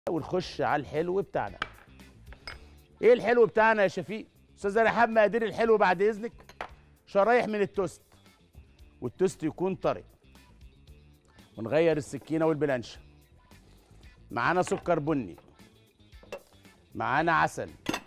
ونخش على الحلو بتاعنا ايه الحلو بتاعنا يا شفيق استاذه رحاب مقادير الحلو بعد اذنك شرايح من التوست والتوست يكون طري ونغير السكينه والبلانشه معانا سكر بني معانا عسل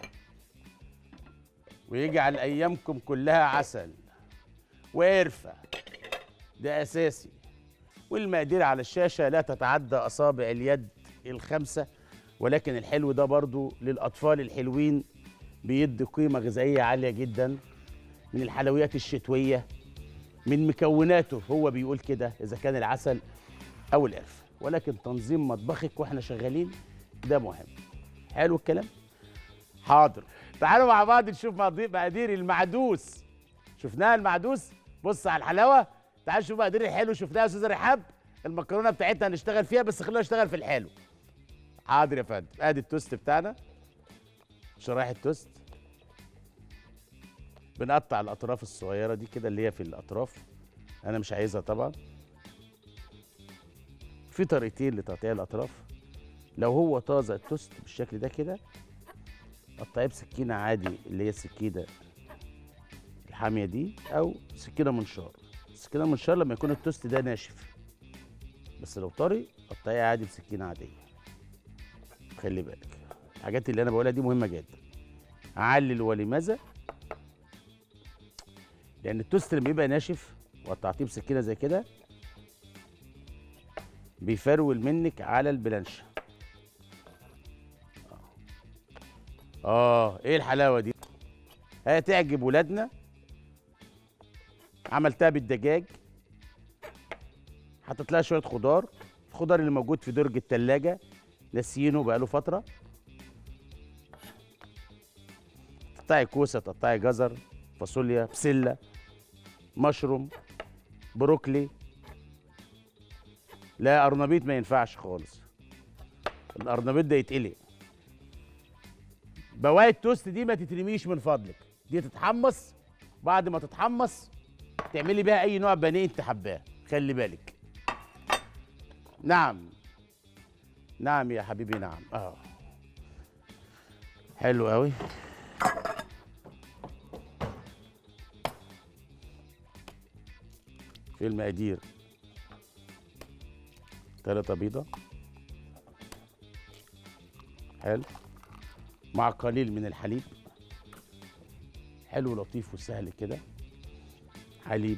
ويجعل ايامكم كلها عسل وقرفه ده اساسي والمقادير على الشاشه لا تتعدى اصابع اليد الخمسه ولكن الحلو ده برضو للاطفال الحلوين بيدي قيمه غذائيه عاليه جدا من الحلويات الشتويه من مكوناته هو بيقول كده اذا كان العسل او القرفه ولكن تنظيم مطبخك واحنا شغالين ده مهم حلو الكلام حاضر تعالوا مع بعض نشوف مقادير مقادير المعدوس شفناها المعدوس بص على الحلاوه تعال نشوف مقادير الحلو شفناها يا استاذه رحاب المكرونه بتاعتنا هنشتغل فيها بس خلونا نشتغل في الحلو حاضر يا فندم ادي التوست بتاعنا شرايح التوست بنقطع الاطراف الصغيره دي كده اللي هي في الاطراف انا مش عايزها طبعا في طريقتين لتقطيع الاطراف لو هو طازه التوست بالشكل ده كده قطعيه بسكينه عادي اللي هي السكينه الحاميه دي او سكينه منشار السكينه منشار لما يكون التوست ده ناشف بس لو طري قطعيه عادي بسكينه عاديه خلي بالك الحاجات اللي انا بقولها دي مهمه جدا علل ولماذا لان التوست لما يبقى ناشف وقطعتيه بسكينه زي كده بيفرول منك على البلانشه اه ايه الحلاوه دي هتعجب ولادنا عملتها بالدجاج حطيت لها شويه خضار الخضار اللي موجود في درج التلاجة ناسيينه بقاله فتره تقطعي كوسه تقطعي جزر فاصوليا بسله مشروم بروكلي لا ارنبيط ما ينفعش خالص الارنبيط ده يتقلق بواقي التوست دي ما تترميش من فضلك دي تتحمص بعد ما تتحمص تعملي بيها اي نوع بانيه انت حباه خلي بالك نعم نعم يا حبيبي نعم اه حلو قوي في المقادير ثلاثة بيضة حلو مع قليل من الحليب حلو لطيف وسهل كده حليب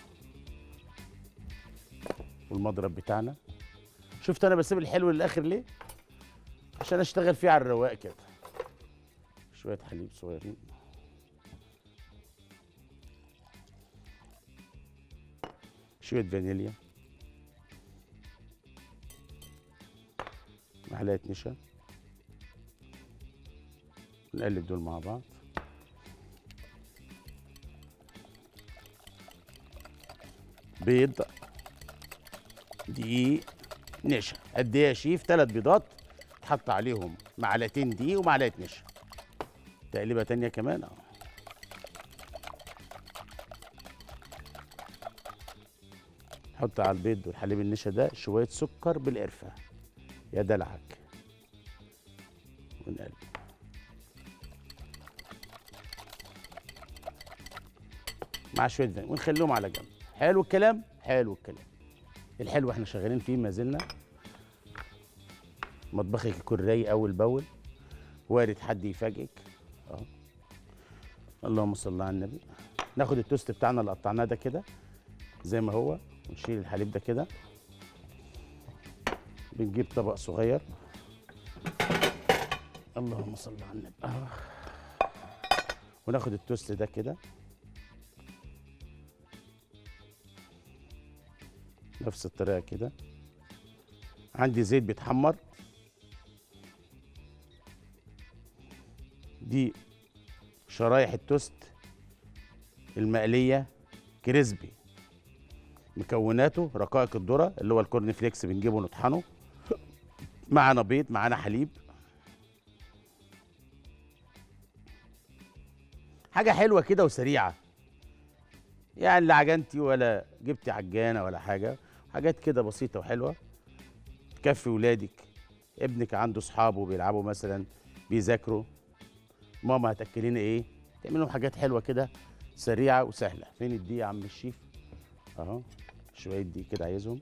والمضرب بتاعنا شفت انا بسيب الحلو للاخر ليه عشان اشتغل فيه على الرواق كده شويه حليب صغيرين شويه فانيليا معلقه نشا نقلب دول مع بعض بيض دقيق نشا قد ايه يا شيف ثلاث بيضات تحط عليهم معلقتين دقيق ومعلقه نشا تقليبه تانية كمان اه حط على البيض والحليب النشا ده شويه سكر بالقرفه يا دلعك ونقلب مع شويه فانيليا ونخليهم على جنب حلو الكلام حلو الكلام الحلو احنا شغالين فيه ما زلنا مطبخك يكون رايق اول باول وارد حد يفاجئك اه اللهم صل على النبي ناخد التوست بتاعنا اللي قطعناه ده كده زي ما هو ونشيل الحليب ده كده بنجيب طبق صغير اللهم صل على النبي آه. وناخد التوست ده كده نفس الطريقه كده عندي زيت بيتحمر دي شرايح التوست المقليه كريسبي مكوناته رقائق الذره اللي هو الكورن فليكس بنجيبه نطحنه معانا بيض معانا حليب حاجه حلوه كده وسريعه يعني لا عجنتي ولا جبتي عجانه ولا حاجه حاجات كده بسيطه وحلوه تكفي ولادك ابنك عنده صحابه بيلعبوا مثلا بيذاكروا ماما هتاكلينا ايه تعمل لهم حاجات حلوه كده سريعه وسهله فين الدقيق يا عم الشيف اهو شويه دقيق كده عايزهم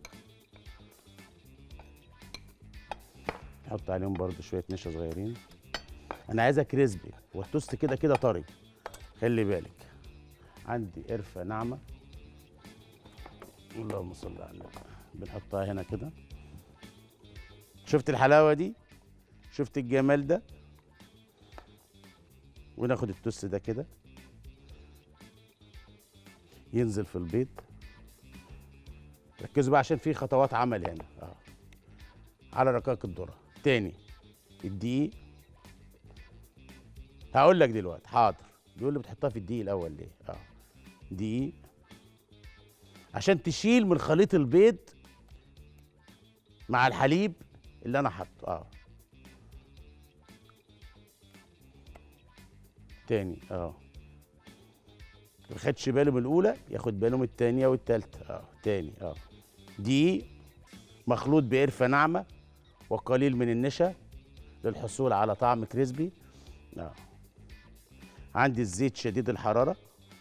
نحط عليهم برضو شويه نشا صغيرين انا عايزها كريسبي والتوست كده كده طري خلي بالك عندي قرفه ناعمه اللهم صل على النبي بنحطها هنا كده شفت الحلاوه دي شفت الجمال ده وناخد التوست ده كده ينزل في البيض ركزوا بقى عشان في خطوات عمل هنا اه على رقائق الذره تاني الدقيق هقول لك دلوقتي حاضر بيقول لي بتحطها في الدقيق الاول ليه اه دقيق عشان تشيل من خليط البيض مع الحليب اللي انا حاطه اه تاني اه ما خدش باله من الاولى ياخد باله من التانية والتالتة اه تاني اه دقيق مخلوط بقرفة ناعمة وقليل من النشا للحصول على طعم كريسبي اه عندي الزيت شديد الحرارة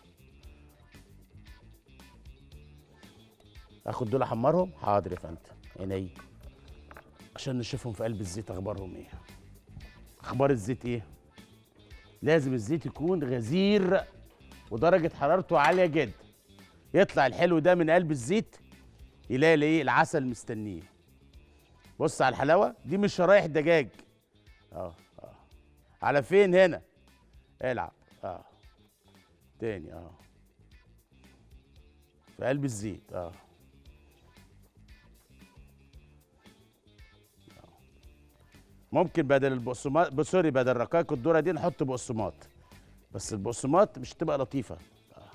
اخد دول احمرهم حاضر يا فندم عيني عشان نشوفهم في قلب الزيت اخبارهم ايه اخبار الزيت ايه لازم الزيت يكون غزير ودرجه حرارته عاليه جدا يطلع الحلو ده من قلب الزيت يلاقي ايه العسل مستنيه بص على الحلاوه دي مش شرايح دجاج اه اه على فين هنا العب اه تاني اه في قلب الزيت اه ممكن بدل البقسماط سوري بدل رقائق الذره دي نحط بقسماط بس البقسماط مش هتبقى لطيفه آه.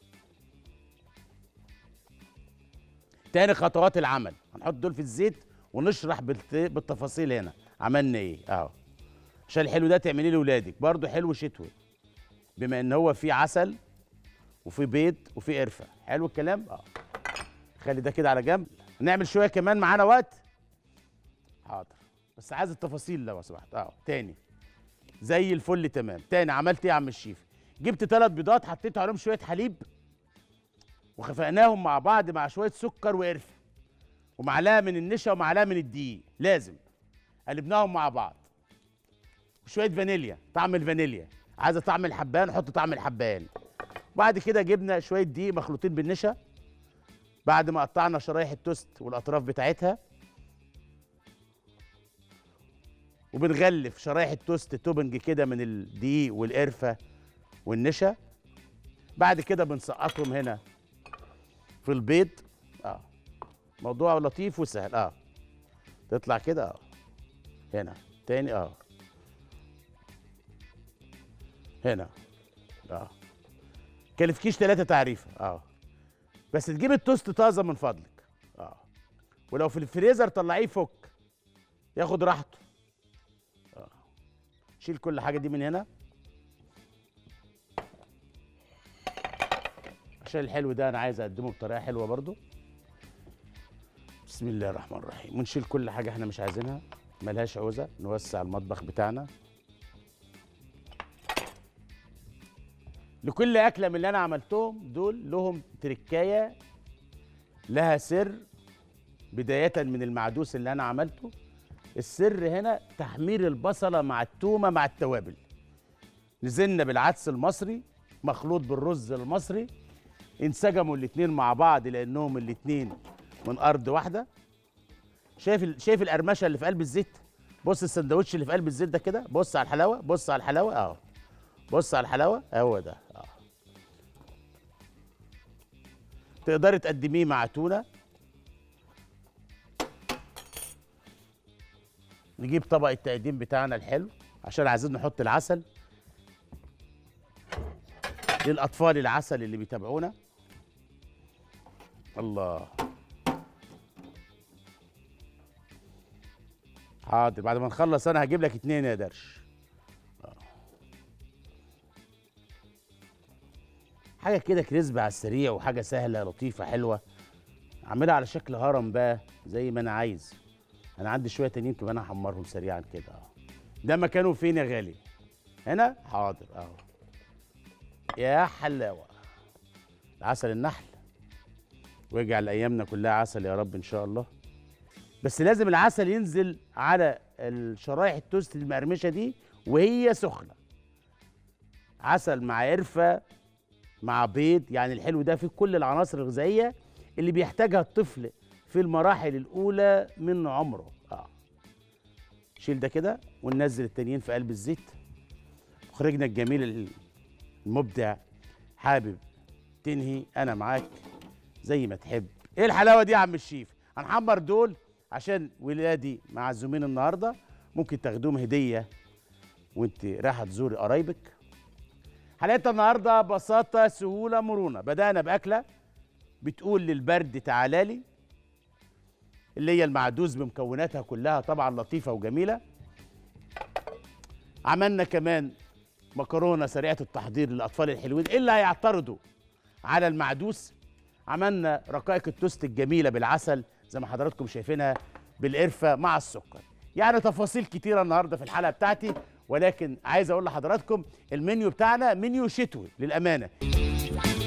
تاني خطوات العمل هنحط دول في الزيت ونشرح بالت- بالتفاصيل هنا عملنا ايه اهو عشان الحلو ده تعمليه لاولادك برضه حلو شتوي بما ان هو فيه عسل وفيه بيض وفيه قرفه حلو الكلام اه خلي ده كده على جنب نعمل شويه كمان معانا وقت حاضر بس عايز التفاصيل لو سمحت اه تاني زي الفل تمام تاني عملت ايه يا عم الشيف جبت ثلاث بيضات حطيت عليهم شويه حليب وخفقناهم مع بعض مع شويه سكر وقرفه ومعلقه من النشا ومعلقه من الدقيق لازم قلبناهم مع بعض وشويه فانيليا طعم الفانيليا عايزه طعم الحبان حط طعم الحبان بعد كده جبنا شويه دقيق مخلوطين بالنشا بعد ما قطعنا شرايح التوست والاطراف بتاعتها وبنغلف شرايح التوست توبنج كده من الدقيق والقرفه والنشا بعد كده بنسقطهم هنا في البيض اه موضوع لطيف وسهل اه تطلع كده اه هنا تاني اه هنا اه كلفكيش ثلاثة تعريفة اه بس تجيب التوست طازة من فضلك اه ولو في الفريزر طلعيه فك ياخد راحته اه شيل كل حاجة دي من هنا عشان الحلو ده انا عايز اقدمه بطريقة حلوة برضو بسم الله الرحمن الرحيم ونشيل كل حاجة احنا مش عايزينها ملهاش عوزة نوسع المطبخ بتاعنا لكل أكلة من اللي أنا عملتهم دول لهم تركاية لها سر بداية من المعدوس اللي أنا عملته السر هنا تحمير البصلة مع التومة مع التوابل نزلنا بالعدس المصري مخلوط بالرز المصري انسجموا الاتنين مع بعض لأنهم الاتنين من أرض واحدة شايف ال- شايف القرمشة اللي في قلب الزيت بص السندوتش اللي في قلب الزيت ده كده بص على الحلاوة بص على الحلاوة اهو بص على الحلاوه هو ده اه تقدري تقدميه مع تونه نجيب طبق التقديم بتاعنا الحلو عشان عايزين نحط العسل للاطفال العسل اللي بيتابعونا الله حاضر بعد ما نخلص انا هجيب لك اتنين يا درش حاجه كده كريسبي على السريع وحاجه سهله لطيفه حلوه اعملها على شكل هرم بقى زي ما انا عايز انا عندي شويه تانيين كمان هحمرهم سريعا كده اه ده مكانه فين يا غالي هنا حاضر اهو يا حلاوه عسل النحل ويجعل ايامنا كلها عسل يا رب ان شاء الله بس لازم العسل ينزل على الشرايح التوست المقرمشه دي وهي سخنه عسل مع قرفه مع بيض يعني الحلو ده فيه كل العناصر الغذائيه اللي بيحتاجها الطفل في المراحل الاولى من عمره اه شيل ده كده وننزل التانيين في قلب الزيت مخرجنا الجميل المبدع حابب تنهي انا معاك زي ما تحب ايه الحلاوه دي يا عم الشيف هنحمر دول عشان ولادي معزومين النهارده ممكن تاخدوهم هديه وانت رايحه تزوري قرايبك حلقتنا النهارده بساطه سهوله مرونه بدانا باكله بتقول للبرد تعالى لي اللي هي المعدوز بمكوناتها كلها طبعا لطيفه وجميله عملنا كمان مكرونه سريعه التحضير للاطفال الحلوين اللي هيعترضوا على المعدوس عملنا رقائق التوست الجميله بالعسل زي ما حضراتكم شايفينها بالقرفه مع السكر يعني تفاصيل كتيره النهارده في الحلقه بتاعتي ولكن عايز اقول لحضراتكم المنيو بتاعنا منيو شتوي للامانه